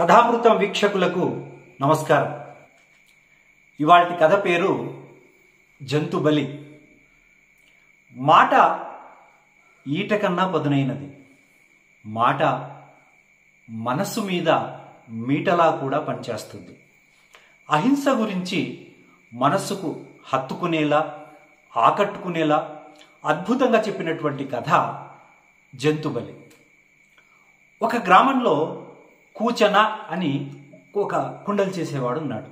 కథామృతం వీక్షకులకు నమస్కారం ఇవాటి కథ పేరు జంతు బలి మాట ఈట కన్నా పదునైనది మాట మనస్సు మీద మీటలా కూడా పనిచేస్తుంది అహింస గురించి మనస్సుకు హత్తుకునేలా ఆకట్టుకునేలా అద్భుతంగా చెప్పినటువంటి కథ జంతుబలి ఒక గ్రామంలో కూచన అని ఒక కుండలు చేసేవాడు ఉన్నాడు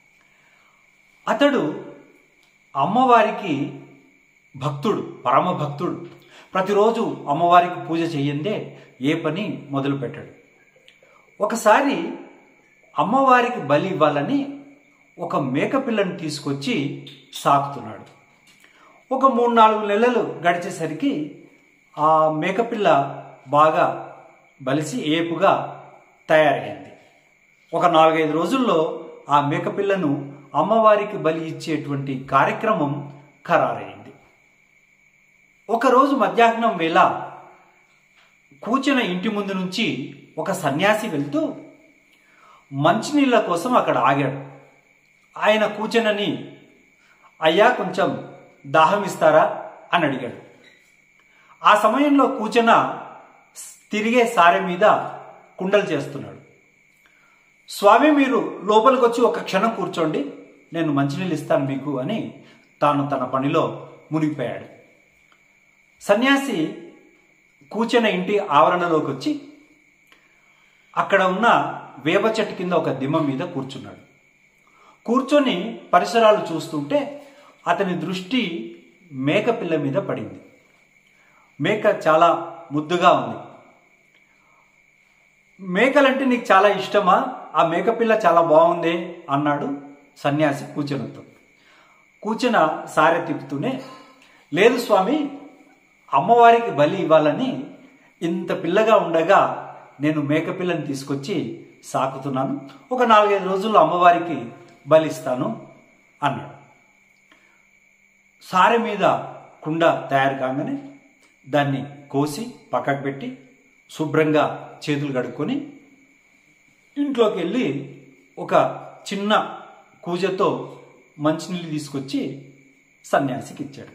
అతడు అమ్మవారికి భక్తుడు పరమ భక్తుడు ప్రతిరోజు అమ్మవారికి పూజ చెయ్యందే ఏ పని మొదలు పెట్టాడు ఒకసారి అమ్మవారికి బలి ఇవ్వాలని ఒక మేకపిల్లని తీసుకొచ్చి సాకుతున్నాడు ఒక మూడు నాలుగు నెలలు గడిచేసరికి ఆ మేకపిల్ల బాగా బలిసి ఏపుగా తయారైంది ఒక నాలుగైదు రోజుల్లో ఆ మేకపిల్లను అమ్మవారికి బలి ఇచ్చేటువంటి కార్యక్రమం ఖరారైంది ఒకరోజు మధ్యాహ్నం వేళ కూర్చున్న ఇంటి ముందు నుంచి ఒక సన్యాసి వెళ్తూ మంచినీళ్ళ కోసం అక్కడ ఆగాడు ఆయన కూర్చొనని అయ్యా కొంచెం దాహం ఇస్తారా అని అడిగాడు ఆ సమయంలో కూర్చొన తిరిగే సారె మీద కుండలు చేస్తున్నాడు స్వామి మీరు లోపలికి వచ్చి ఒక క్షణం కూర్చోండి నేను మంచినీళ్ళు ఇస్తాను మీకు అని తాను తన పనిలో మునిగిపోయాడు సన్యాసి కూర్చున్న ఇంటి ఆవరణలోకి వచ్చి అక్కడ ఉన్న వేప చెట్టు కింద ఒక దిమ్మ మీద కూర్చున్నాడు కూర్చొని పరిసరాలు చూస్తుంటే అతని దృష్టి మేక పిల్ల మీద పడింది మేక చాలా ముద్దుగా ఉంది మేకలంటే నీకు చాలా ఇష్టమా ఆ మేకపిల్ల చాలా బాగుంది అన్నాడు సన్యాసి కూర్చొనతో కూర్చున్న సారె తిప్పుతూనే లేదు స్వామి అమ్మవారికి బలి ఇవ్వాలని ఇంత పిల్లగా ఉండగా నేను మేకపిల్లని తీసుకొచ్చి సాకుతున్నాను ఒక నాలుగైదు రోజుల్లో అమ్మవారికి బలిస్తాను అన్నాడు సారె మీద కుండ తయారు కాగానే దాన్ని కోసి పక్కకు పెట్టి శుభ్రంగా చేతులు కడుక్కొని ఇంట్లోకి వెళ్ళి ఒక చిన్న కూజతో మంచినీళ్ళు తీసుకొచ్చి సన్యాసికి ఇచ్చాడు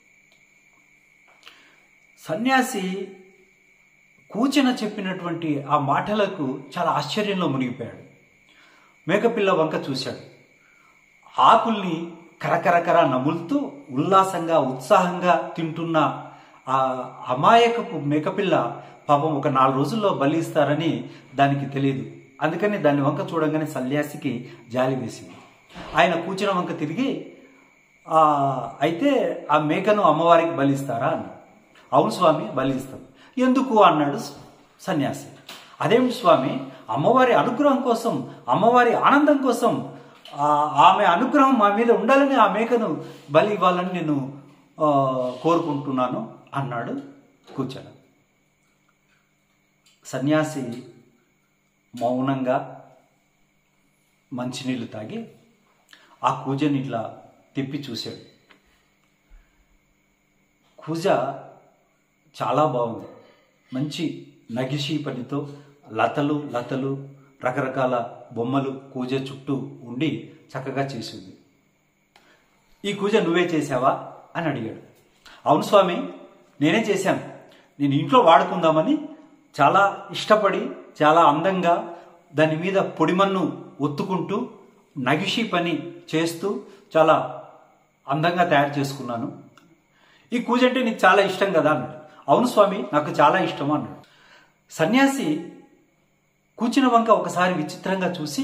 సన్యాసి కూచిన చెప్పినటువంటి ఆ మాటలకు చాలా ఆశ్చర్యంలో మునిగిపోయాడు మేకపిల్ల వంక చూశాడు ఆకుల్ని కరకరకర నములుతూ ఉల్లాసంగా ఉత్సాహంగా తింటున్న ఆ అమాయకపు మేకపిల్ల పాపం ఒక నాలుగు రోజుల్లో బలి ఇస్తారని దానికి తెలియదు అందుకని దాని వంక చూడంగానే సన్యాసికి జాలి వేసింది ఆయన కూర్చున్న వంక తిరిగి అయితే ఆ మేకను అమ్మవారికి బలిస్తారా అన్నాడు అవును స్వామి బలిస్తాం ఎందుకు అన్నాడు సన్యాసి అదేమిటి స్వామి అమ్మవారి అనుగ్రహం కోసం అమ్మవారి ఆనందం కోసం ఆమె అనుగ్రహం మా మీద ఉండాలని ఆ మేకను బలి ఇవ్వాలని నేను కోరుకుంటున్నాను అన్నాడు కూర్చొని సన్యాసి మౌనంగా మంచినీళ్ళు తాగి ఆ కూజని ఇట్లా తిప్పి చూశాడు కూజ చాలా బాగుంది మంచి నగిషి పనితో లతలు లతలు రకరకాల బొమ్మలు కూజ చుట్టూ ఉండి చక్కగా చేసింది ఈ కూజ నువ్వే చేసావా అని అడిగాడు అవును స్వామి నేనే చేశాను నేను ఇంట్లో వాడుకుందామని చాలా ఇష్టపడి చాలా అందంగా దాని మీద పొడిమన్ను ఒత్తుకుంటూ నగిషి పని చేస్తూ చాలా అందంగా తయారు చేసుకున్నాను ఈ కూజ అంటే నీకు చాలా ఇష్టం కదా అన్నాడు అవును స్వామి నాకు చాలా ఇష్టం అన్నాడు సన్యాసి కూర్చున్న వంక ఒకసారి విచిత్రంగా చూసి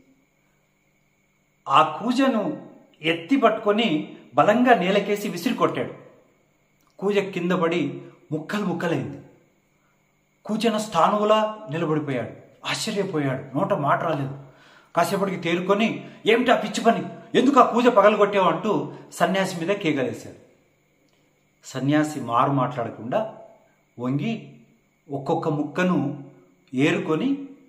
ఆ కూజను ఎత్తి పట్టుకొని బలంగా నేలకేసి విసిరి కొట్టాడు కూజ కింద పడి ముక్కలు ముక్కలైంది కూర్చున్న స్థానువులా నిలబడిపోయాడు ఆశ్చర్యపోయాడు నోట మాట రాలేదు కాసేపటికి తేరుకొని ఏమిటా పిచ్చి పని ఎందుకు ఆ కూజ పగలగొట్టావు అంటూ సన్యాసి మీద కేగలేశాడు సన్యాసి మారు మాట్లాడకుండా వంగి ఒక్కొక్క ముక్కను ఏరుకొని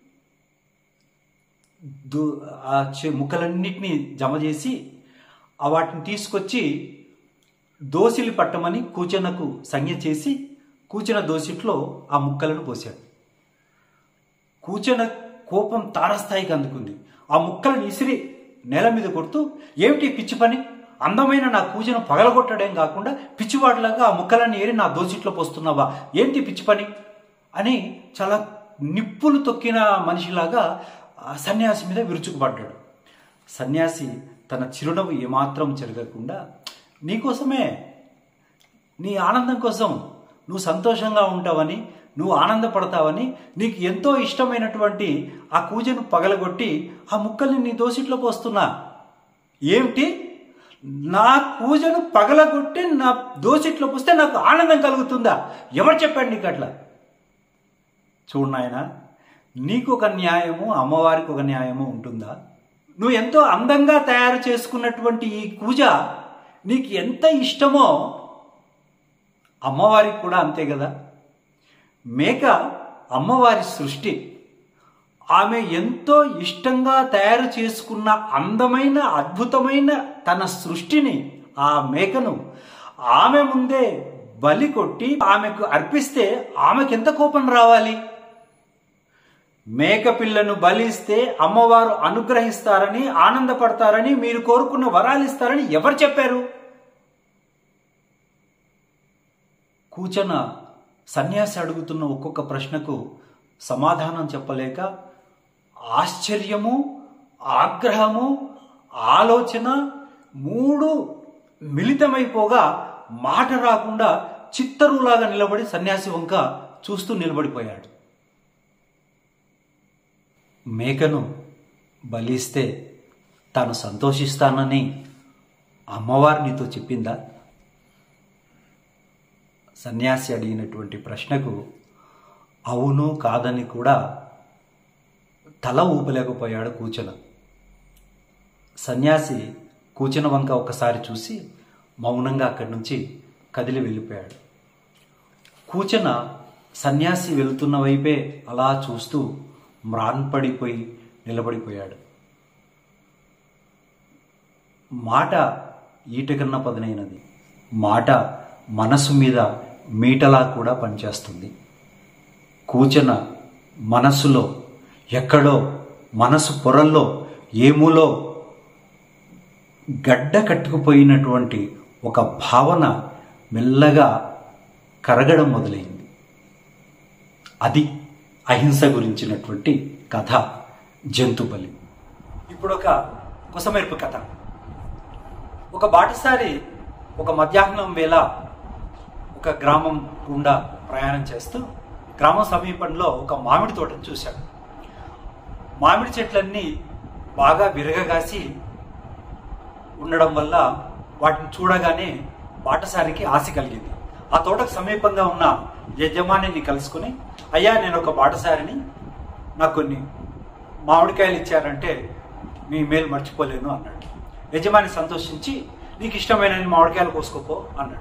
దు ఆ ముక్కలన్నిటినీ జమ చేసి వాటిని తీసుకొచ్చి దోసిలి పట్టమని కూచనకు సంజ్ఞ చేసి కూచిన దోసిట్లో ఆ ముక్కలను పోశాడు కూచన కోపం తారస్థాయికి అందుకుంది ఆ ముక్కలను ఇసిరి నేల మీద కొడుతూ ఏమిటి పిచ్చి పని అందమైన నా పూజను పగలగొట్టడం కాకుండా పిచ్చివాడిలాగా ఆ ముక్కలన్నీ ఏరి నా దోసిట్లో పోస్తున్నావా ఏంటి పిచ్చి పని అని చాలా నిప్పులు తొక్కిన మనిషిలాగా ఆ సన్యాసి మీద విరుచుకుపడ్డాడు సన్యాసి తన చిరునవ్వు ఏమాత్రం చెరగకుండా నీకోసమే నీ ఆనందం కోసం నువ్వు సంతోషంగా ఉంటావని నువ్వు ఆనందపడతావని నీకు ఎంతో ఇష్టమైనటువంటి ఆ కూజను పగలగొట్టి ఆ ముక్కల్ని నీ దోసిట్లో పోస్తున్నా ఏమిటి నా పూజను పగలగొట్టి నా దోసిట్లో పోస్తే నాకు ఆనందం కలుగుతుందా ఎవరు చెప్పాడు నీకు అట్లా చూడు నాయన నీకు ఒక న్యాయము అమ్మవారికి ఒక న్యాయము ఉంటుందా నువ్వు ఎంతో అందంగా తయారు చేసుకున్నటువంటి ఈ పూజ నీకు ఎంత ఇష్టమో అమ్మవారికి కూడా అంతే కదా మేక అమ్మవారి సృష్టి ఆమె ఎంతో ఇష్టంగా తయారు చేసుకున్న అందమైన అద్భుతమైన తన సృష్టిని ఆ మేకను ఆమె ముందే బలి కొట్టి ఆమెకు అర్పిస్తే ఆమెకు ఎంత కోపం రావాలి మేక పిల్లను బలిస్తే అమ్మవారు అనుగ్రహిస్తారని ఆనందపడతారని మీరు కోరుకున్న వరాలు ఇస్తారని ఎవరు చెప్పారు కూచన సన్యాసి అడుగుతున్న ఒక్కొక్క ప్రశ్నకు సమాధానం చెప్పలేక ఆశ్చర్యము ఆగ్రహము ఆలోచన మూడు మిళితమైపోగా మాట రాకుండా చిత్తరులాగా నిలబడి సన్యాసి వంక చూస్తూ నిలబడిపోయాడు మేకను బలిస్తే తాను సంతోషిస్తానని అమ్మవారు నీతో చెప్పిందా సన్యాసి అడిగినటువంటి ప్రశ్నకు అవును కాదని కూడా తల ఊపలేకపోయాడు కూచన సన్యాసి కూచన వంక ఒకసారి చూసి మౌనంగా అక్కడి నుంచి కదిలి వెళ్ళిపోయాడు కూచన సన్యాసి వెళ్తున్న వైపే అలా చూస్తూ మ్రాన్పడిపోయి నిలబడిపోయాడు మాట ఈటకన్నా పదునైనది మాట మనసు మీద మీటలా కూడా పనిచేస్తుంది కూచన మనస్సులో ఎక్కడో మనసు పొరల్లో ఏములో గడ్డ కట్టుకుపోయినటువంటి ఒక భావన మెల్లగా కరగడం మొదలైంది అది అహింస గురించినటువంటి కథ జంతుబలి ఇప్పుడు ఒక కుసమెరుపు కథ ఒక బాటసారి ఒక మధ్యాహ్నం వేళ ఒక గ్రామం గుండా ప్రయాణం చేస్తూ గ్రామం సమీపంలో ఒక మామిడి తోటను చూశాడు మామిడి చెట్లన్నీ బాగా విరగగాసి ఉండడం వల్ల వాటిని చూడగానే బాటసారికి ఆశ కలిగింది ఆ తోటకు సమీపంగా ఉన్న యజమానిని కలుసుకుని అయ్యా నేను ఒక బాటసారిని నాకు కొన్ని మామిడికాయలు ఇచ్చారంటే మీ మేలు మర్చిపోలేను అన్నాడు యజమాని సంతోషించి నీకు ఇష్టమైన మామిడికాయలు కోసుకోపో అన్నాడు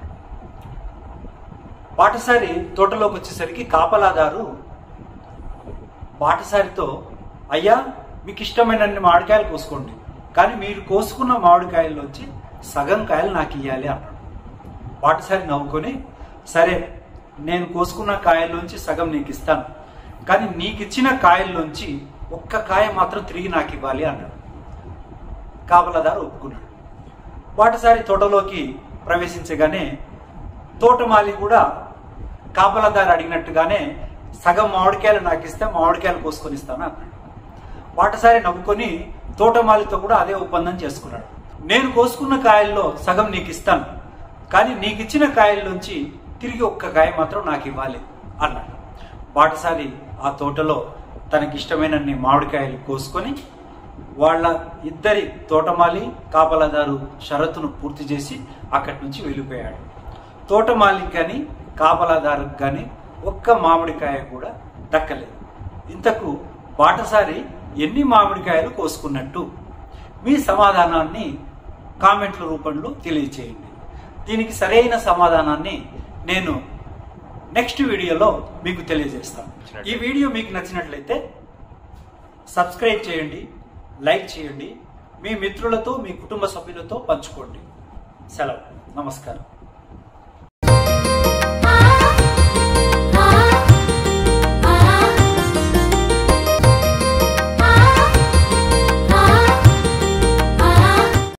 బాటసారి తోటలోకి వచ్చేసరికి కాపలాదారు బాటసారితో అయ్యా మీకు ఇష్టమైన మామిడికాయలు కోసుకోండి కానీ మీరు కోసుకున్న మామిడికాయల్లోంచి సగం కాయలు నాకు ఇవ్వాలి అన్నాడు బాటసారి నవ్వుకొని సరే నేను కోసుకున్న కాయల్లోంచి సగం నీకు ఇస్తాను కానీ నీకు ఇచ్చిన కాయల్లోంచి ఒక్క కాయ మాత్రం తిరిగి నాకు ఇవ్వాలి అన్నాడు కాపలాదారు ఒప్పుకున్నాడు బాటసారి తోటలోకి ప్రవేశించగానే తోటమాలి కూడా కాపలాదారు అడిగినట్టుగానే సగం మామిడికాయలు నాకు ఇస్తే మామిడికాయలు కోసుకొని ఇస్తాను అన్నాడు బాటసారి నవ్వుకొని తోటమాలితో కూడా అదే ఒప్పందం చేసుకున్నాడు నేను కోసుకున్న కాయల్లో సగం నీకు ఇస్తాను కానీ నీకు ఇచ్చిన కాయల్లోంచి తిరిగి ఒక్క కాయ మాత్రం నాకు ఇవ్వాలి అన్నాడు బాటసారి ఆ తోటలో తనకి ఇష్టమైనన్ని మామిడికాయలు కోసుకొని వాళ్ళ ఇద్దరి తోటమాలి కాపలాదారు షరతును పూర్తి చేసి అక్కడి నుంచి వెళ్ళిపోయాడు తోటమాలికి కానీ కాపలాదారుకు కానీ ఒక్క మామిడికాయ కూడా దక్కలేదు ఇంతకు బాటసారి ఎన్ని మామిడికాయలు కోసుకున్నట్టు మీ సమాధానాన్ని కామెంట్ల రూపంలో తెలియచేయండి దీనికి సరైన సమాధానాన్ని నేను నెక్స్ట్ వీడియోలో మీకు తెలియజేస్తాను ఈ వీడియో మీకు నచ్చినట్లయితే సబ్స్క్రైబ్ చేయండి లైక్ చేయండి మీ మిత్రులతో మీ కుటుంబ సభ్యులతో పంచుకోండి సెలవు నమస్కారం